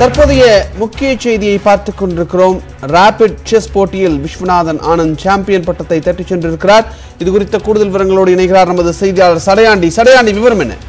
தற்போதைய முக்கிய செய்தியை பார்த்துக் கொண்டிருக்கிறோம் ராபிட் செஸ் போட்டியில் விஸ்வநாதன் ஆனந்த் சாம்பியன் பட்டத்தை தட்டிச் சென்றிருக்கிறார் இது குறித்த கூடுதல் விவரங்களோடு இணைகிறார் நமது செய்தியாளர் சடையாண்டி சடையாண்டி விவரம் என்ன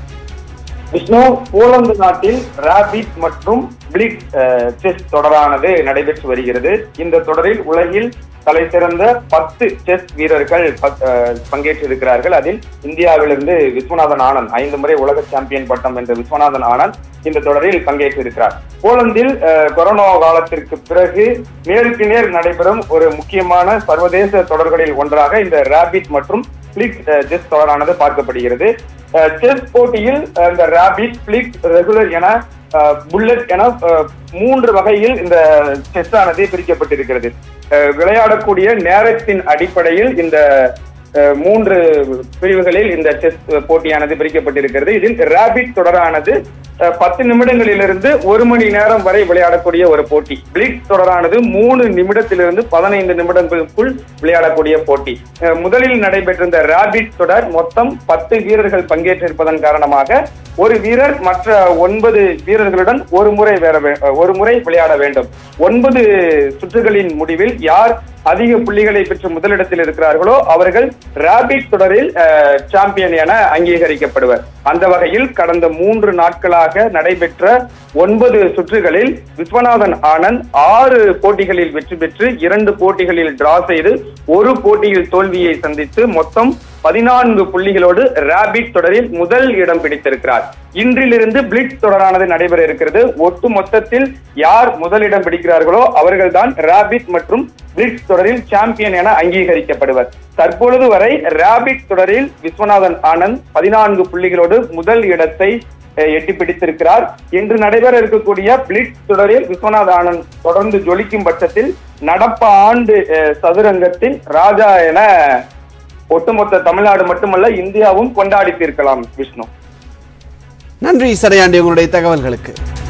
விஷ்ணு போலந்து நாட்டில் ராபிட் மற்றும் பிளிட் செஸ் தொடரானது நடைபெற்று வருகிறது இந்த தொடரில் உலகில் தலை சிறந்த பத்து செஸ் வீரர்கள் பத்- அஹ், பங்கேற்றிருக்கிறார்கள் அதில் இந்தியாவிலிருந்து விஸ்வநாதன் ஆனந்த் ஐந்து முறை உலக சாம்பியன் பட்டம் வென்ற விஸ்வநாதன் ஆனந்த் இந்த தொடரில் பங்கேற்றிருக்கிறார் போலந்தில் அஹ், கொரோனா காலத்திற்கு பிறகு நேருக்கு நேர் நடைபெறும் ஒரு முக்கியமான சர்வதேச தொடர்களில் ஒன்றாக இந்த ராபிட் மற்றும் பிளிக் செஸ் தொடரானது பார்க்கப்படுகிறது அஹ், செஸ் போட்டியில் அஹ், இந்த ராபிட் பிளிக் ரெகுலர் என அஹ், புல்லட் என அஹ், மூன்று வகையில் இந்த செஸ் ஆனது பிரிக்கப்பட்டிருக்கிறது அஹ், விளையாடக்கூடிய நேரத்தின் அடிப்படையில் இந்த அஹ், மூன்று பிரிவுகளில் இந்த செஸ் போட்டியானது பிரிக்கப்பட்டிருக்கிறது இதில் ராபிட் தொடரானது அஹ், பத்து நிமிடங்களிலிருந்து ஒரு மணி நேரம் வரை விளையாடக்கூடிய ஒரு போட்டி பிளிக் தொடரானது மூணு நிமிடத்திலிருந்து பதினைந்து நிமிடங்களுக்குள் விளையாடக்கூடிய போட்டி அஹ், முதலில் நடைபெற்றிருந்த ராபிட் தொடர் மொத்தம் பத்து வீரர்கள் பங்கேற்றிருப்பதன் காரணமாக ஒரு வீரர் மற்ற ஒன்பது வீரர்களுடன் ஒரு முறை வேற வே- ஒரு முறை விளையாட வேண்டும் ஒன்பது சுற்றுகளின் முடிவில் யார் அதிக புள்ளிகளை பெற்று முதலிடத்தில் இருக்கிறார்களோ அவர்கள் ராபிட் தொடரில் அஹ், சாம்பியன் என அங்கீகரிக்கப்படுவர் அந்த வகையில் கடந்த மூன்று நாட்களாக நடைபெற்ற ஒன்பது சுற்றுகளில் விஸ்வநாதன் ஆனந்த் ஆறு போட்டிகளில் வெற்றி பெற்று இரண்டு போட்டிகளில் டிரா செய்து ஒரு போட்டியில் தோல்வியை சந்தித்து மொத்தம் பதினான்கு புள்ளிகளோடு ராபிட் தொடரில் முதல் இடம் பிடித்திருக்கிறார் இன்றிலிருந்து பிளிட்ஸ் தொடரானது நடைபெற இருக்கிறது ஒட்டு மொத்தத்தில் யார் முதலிடம் பிடிக்கிறார்களோ அவர்கள்தான் ராபிட் மற்றும் பிளிட்ஸ் தொடரில் சாம்பியன் என அங்கீகரிக்கப்படுவர் தற்பொழுது வரை ராபிட் தொடரில் விஸ்வநாதன் ஆனந்த் பதினான்கு புள்ளிகளோடு முதல் இடத்தை அஹ், எட்டி பிடித்திருக்கிறார் இன்று நடைபெற இருக்கக்கூடிய பிளிட்ஸ் தொடரில் விஸ்வநாத் ஆனந்த் தொடர்ந்து ஜொலிக்கும் பட்சத்தில் நடப்பு ஆண்டு அஹ், சதுரங்கத்தின் ராஜா என ஒட்டுமொத்த தமிழ்நாடு மட்டுமல்ல இந்தியாவும் கொண்டாடி தீர்க்கலாம் விஷ்ணு நன்றி சடையாண்டி உங்களுடைய தகவல்களுக்கு